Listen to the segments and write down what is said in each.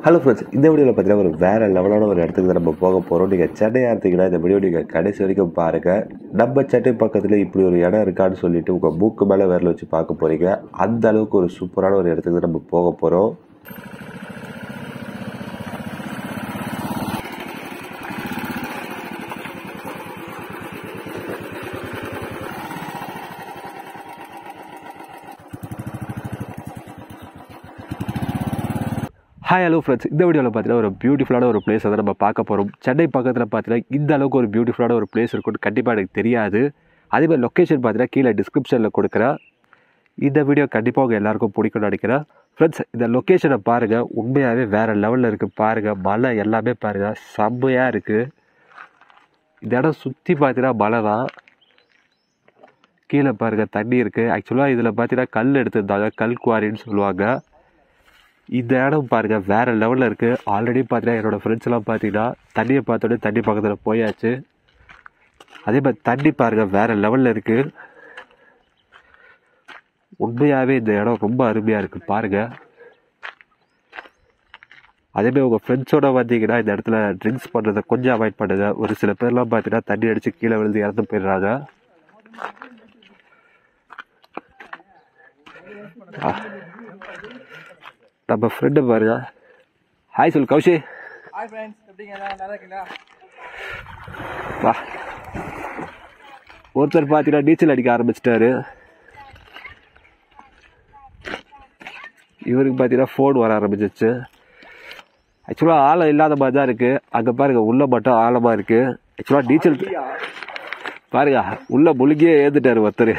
hello friends இந்த வீடியோவில் பார்த்தீங்கன்னா ஒரு வேறு லெவலான ஒரு இடத்துக்கு தான் நம்ம போக போகிறோம் நீங்கள் சென்னையாக இருந்தீங்கன்னா இந்த வீடியோ நீங்கள் கடைசி வரைக்கும் பாருங்கள் நம்ம சென்னை பக்கத்தில் இப்படி ஒரு இடம் இருக்கான்னு சொல்லிட்டு உங்கள் மூக்கு மேலே விரல வச்சு பார்க்க போகிறீங்க அந்த அளவுக்கு ஒரு சூப்பரான ஒரு இடத்துக்கு தான் நம்ம போக போகிறோம் ஹாய் ஹலோ ஃப்ரெண்ட்ஸ் இந்த வீடியோவில் பார்த்தீங்கன்னா ஒரு பியூட்டிஃபுல்லான ஒரு பிளேஸ் அதை நம்ம பார்க்க போகிறோம் சென்னை பக்கத்தில் பார்த்தீங்கன்னா இந்த அளவுக்கு ஒரு பியூட்டிஃபுல்லான ஒரு பிளேஸ் இருக்குன்னு கண்டிப்பாக எனக்கு தெரியாது அதே மாதிரி லொக்கேஷன் பார்த்தீங்கன்னா கீழே டிஸ்கிரிப்ஷனில் கொடுக்குறேன் இந்த வீடியோ கண்டிப்பாக உங்கள் எல்லாருக்கும் பிடிக்கும்னு நினைக்கிறேன் ஃப்ரெண்ட்ஸ் இந்த லொக்கேஷனை பாருங்கள் உண்மையாகவே வேறு லெவலில் இருக்குது பாருங்கள் மலை எல்லாமே பாருங்கள் செம்மையாக இருக்குது இந்த இடம் சுற்றி பார்த்தீங்கன்னா மலை தான் கீழே பாருங்கள் தண்ணி இருக்குது ஆக்சுவலாக இதில் பார்த்தீங்கன்னா கல் எடுத்திருந்தாங்க கல் குவாரின்னு சொல்லுவாங்க இந்த இடம் பாருங்க வேற லெவலில் இருக்கு ஆல்ரெடி பார்த்தீங்கன்னா என்னோட ஃப்ரெண்ட்ஸ் எல்லாம் பார்த்தீங்கன்னா தண்ணியை பார்த்தோன்னே தண்ணி பக்கத்தில் போயாச்சு அதே மாதிரி தண்ணி பாருங்க வேற லெவலில் இருக்கு உண்மையாகவே இந்த இடம் ரொம்ப அருமையாக இருக்கு பாருங்க அதேமாதிரி உங்கள் ஃப்ரெண்ட்ஸோட வந்தீங்கன்னா இந்த இடத்துல ட்ரிங்க்ஸ் பண்ணுறதை கொஞ்சம் அவாய்ட் பண்ணுங்க ஒரு சில பேர்லாம் பார்த்தீங்கன்னா தண்ணி அடித்து கீழே விழுந்து இறந்து போயிடுறாங்க நம்ம ஃப்ரெண்டு பாருங்க ஹாய் சொல் கௌஷி ஹாய் ஃப்ரெண்ட்ஸ் எப்படிங்க எல்லாம் நல்லா இருக்கீங்களா வா ஒருத்தர் பார்த்தீங்கன்னா நீச்சல் அடிக்க ஆரம்பிச்சிட்டாரு இவருக்கு பார்த்தீங்கன்னா ஃபோன் வர ஆரம்பிச்சிச்சு ஆக்சுவலாக ஆழம் இல்லாத மாதிரி தான் இருக்குது அங்கே பாருங்க உள்ள மட்டும் ஆழமாக இருக்குது ஆக்சுவலாக நீச்சல் பாருங்க உள்ள முழுகியே ஏந்துட்டாரு ஒருத்தர்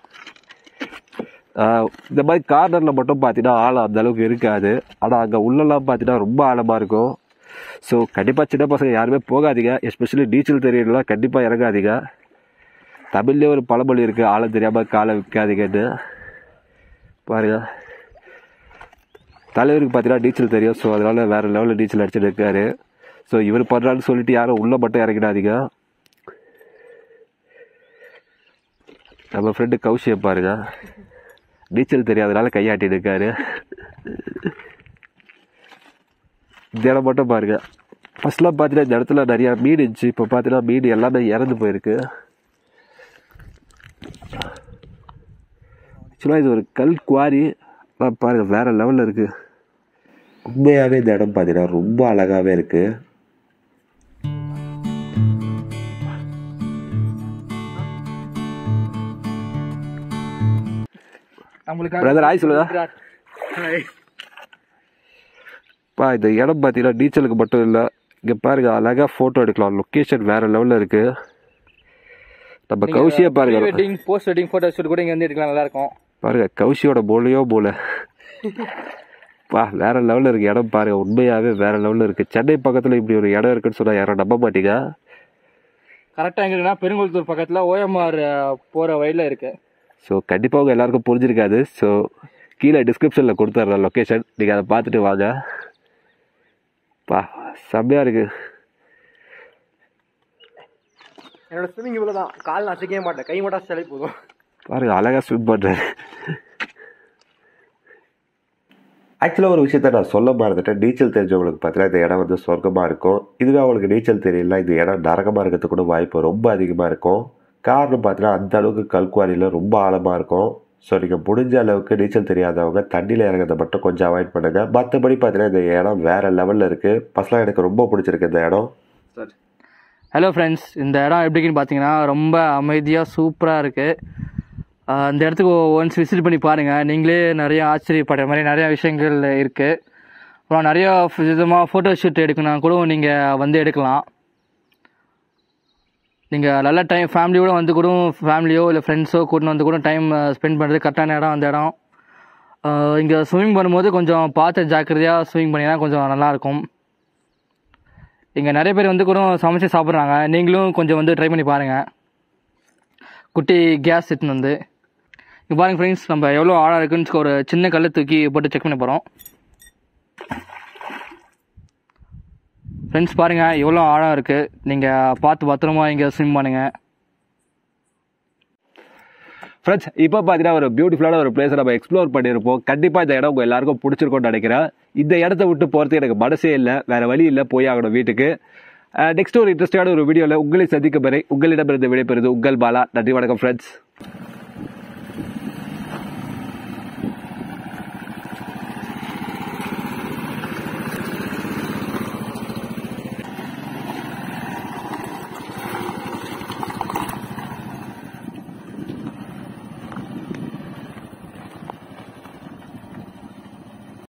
ஆஹ் இந்த மாதிரி கார்னரில் மட்டும் பார்த்தீங்கன்னா ஆழம் அந்த அளவுக்கு இருக்காது ஆனால் அங்கே உள்ளெல்லாம் பார்த்தீங்கன்னா ரொம்ப ஆழமாக இருக்கும் ஸோ கண்டிப்பாக சின்ன பசங்க யாருமே போகாதீங்க எஸ்பெஷலி நீச்சல் தெரியலாம் கண்டிப்பாக இறங்காதீங்க தமிழ்லேயே ஒரு பழமொழி இருக்குது ஆழம் தெரியாமல் காலை விற்காதீங்கன்னு பாருங்க தலைவருக்கு பார்த்தீங்கன்னா நீச்சல் தெரியும் ஸோ அதனால வேற லெவலில் நீச்சல் அடிச்சுட்டு இருக்காரு ஸோ இவர் பண்ணுறான்னு சொல்லிட்டு யாரும் உள்ளே மட்டும் இறங்கிடாதீங்க நம்ம ஃப்ரெண்டு கௌஷியை பாருங்க நீச்சல் தெரியாதனால கையாட்டிட்டு இருக்காரு இந்த இடம் மட்டும் பாருங்க ஃபர்ஸ்ட்லாம் பார்த்தீங்கன்னா இந்த இடத்துல நிறைய மீன் இருந்துச்சு இப்போ பார்த்தீங்கன்னா மீன் எல்லாமே இறந்து போயிருக்கு ஆக்சுவலாக இது ஒரு கல் குவாரி ஆனால் பாருங்க வேற லெவலில் இருக்கு உண்மையாகவே இந்த இடம் பார்த்தீங்கன்னா ரொம்ப அழகாகவே இருக்குது நம்மளுக்காக பிரதர் ஆய் சொல்லுதா ஹாய் பா இந்த இடம் பார்த்தீங்கன்னா நீச்சலுக்கு மட்டும் இல்லை இங்கே பாருங்க அழகாக ஃபோட்டோ எடுக்கலாம் லொக்கேஷன் வேற லெவலில் இருக்கு நம்ம கௌஷியை பாருங்க wedding post wedding photo shoot கூட இங்க வந்து எடுக்கலாம் நல்லா இருக்கும் பாருங்க கௌஷியோட போலையோ போல பா வேற லெவலில் இருக்கு இடம் பாருங்க உண்மையாகவே வேற லெவலில் இருக்கு சென்னை பக்கத்தில் இப்படி ஒரு இடம் இருக்குன்னு சொன்னா யாரும் நம்ப மாட்டீங்க கரெக்டாக எங்க இருக்குன்னா பெருங்குளத்தூர் பக்கத்துல ஓஎம்ஆர் போற வழியில இருக்கு ஸோ கண்டிப்பாக உங்க எல்லாருக்கும் புரிஞ்சிருக்காது ஸோ கீழே டிஸ்கிரிப்ஷனில் கொடுத்துட்றேன் லொக்கேஷன் நீங்கள் அதை பார்த்துட்டு வாங்க பா செம்மையாக இருக்கு என்னோட ஸ்விமிங் இவ்வளோ தான் கால் நான் அசைக்கவே மாட்டேன் கை மட்டும் அசைச்சாலே போதும் பாருங்க அழகாக ஸ்விம் பண்ணுறாரு ஆக்சுவலாக ஒரு விஷயத்த நான் சொல்ல மறந்துட்டேன் நீச்சல் தெரிஞ்சவங்களுக்கு பார்த்தீங்கன்னா இந்த இடம் வந்து சொர்க்கமாக இருக்கும் இதுவே அவங்களுக்கு நீச்சல் தெரியல இந்த இடம் நரகமாக இருக்கிறதுக்கு கூட வாய்ப்பு ரொம்ப அதிகமாக இருக்கும் காரணம் பார்த்தீங்கன்னா அந்த அளவுக்கு கல்குவாரியில் ரொம்ப ஆழமாக இருக்கும் ஸோ நீங்கள் முடிஞ்ச அளவுக்கு நீச்சல் தெரியாதவங்க தண்ணியில் இறங்குறதை மட்டும் கொஞ்சம் அவாய்ட் பண்ணுங்கள் மற்றபடி பார்த்தீங்கன்னா இந்த இடம் வேறு லெவலில் இருக்குது ஃபஸ்ட்லாம் எனக்கு ரொம்ப பிடிச்சிருக்கு இந்த இடம் ஹலோ ஃப்ரெண்ட்ஸ் இந்த இடம் எப்படின்னு பார்த்தீங்கன்னா ரொம்ப அமைதியாக சூப்பராக இருக்குது இந்த இடத்துக்கு ஒன்ஸ் விசிட் பண்ணி பாருங்கள் நீங்களே நிறைய ஆச்சரியப்படுற மாதிரி நிறைய விஷயங்கள் இருக்குது அப்புறம் நிறைய விதமாக ஃபோட்டோ ஷூட் எடுக்கணும் கூட நீங்கள் வந்து எடுக்கலாம் நீங்கள் நல்ல டைம் ஃபேமிலியோட வந்து கூட ஃபேமிலியோ இல்லை ஃப்ரெண்ட்ஸோ கூட்டின்னு வந்து கூட டைம் ஸ்பெண்ட் பண்ணுறது கரெக்டான இடம் அந்த இடம் இங்கே ஸ்விம்மிங் பண்ணும்போது கொஞ்சம் பார்த்து ஜாக்கிரதையாக ஸ்விம்மிங் பண்ணிங்கன்னா கொஞ்சம் நல்லாயிருக்கும் இங்கே நிறைய பேர் வந்து கூட சமைச்சு சாப்பிட்றாங்க நீங்களும் கொஞ்சம் வந்து ட்ரை பண்ணி பாருங்கள் குட்டி கேஸ் எடுத்துன்னு வந்து இங்கே பாருங்க ஃப்ரெண்ட்ஸ் நம்ம எவ்வளோ ஆழம் இருக்குன்னு ஒரு சின்ன கல்லை தூக்கி போட்டு செக் பண்ண போகிறோம் ஃப்ரெண்ட்ஸ் பாருங்கள் எவ்வளோ ஆழம் இருக்குது நீங்கள் பார்த்து பத்திரமா இங்கே ஸ்விம் பண்ணுங்கள் ஃப்ரெண்ட்ஸ் இப்போ பார்த்தீங்கன்னா ஒரு பியூட்டிஃபுல்லான ஒரு பிளேஸை நம்ம எக்ஸ்ப்ளோர் பண்ணியிருப்போம் கண்டிப்பாக இந்த இடம் உங்கள் எல்லாருக்கும் பிடிச்சிருக்கும்னு நினைக்கிறேன் இந்த இடத்த விட்டு போகிறதுக்கு எனக்கு மனசே இல்லை வேறு வழி இல்லை போய் ஆகணும் வீட்டுக்கு நெக்ஸ்ட் ஒரு இன்ட்ரெஸ்டான ஒரு வீடியோவில் உங்களை சந்திக்கும் வரை உங்களிடமிருந்து விடைபெறுது உங்கள் பாலா நன்றி வணக்கம் ஃப்ரெண்ட்ஸ்